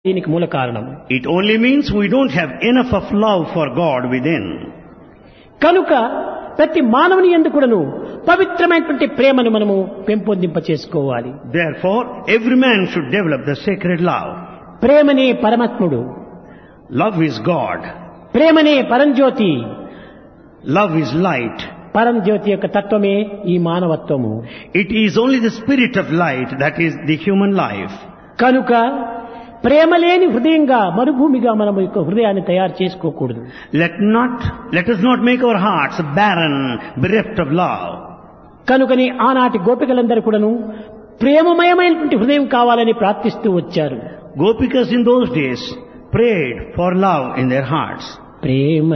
దీనికి మూల కారణం It only means we don't have enough of love for God within. కనుక ప్రతి మానవుని ఎందుకుడను పవిత్రమైనటువంటి ప్రేమను మనము పెంపొందింప చేసుకోవాలి Therefore, every man should develop the sacred love. ప్రేమనే పరమాత్ముడు Love is God. ప్రేమనే పరంజ్యోతి Love is light. పరంజ్యోతి యొక్క తత్వమే ఈ మానవత్వము It is only the spirit of light that is the human life. కనుక ప్రేమ లేని హృదయంగా మరుభూమిగా మనం యొక్క హృదయాన్ని తయారు చేసుకోకూడదు Let not, let us not make our hearts barren, bereft of love. కనుకని ఆనాటి గోపికలందరూ కూడాను ప్రేమమయమైనటువంటి హృదయం కావాలని ప్రార్థిస్తూ వచ్చారు Gopikas in those days prayed for love in their hearts. Prema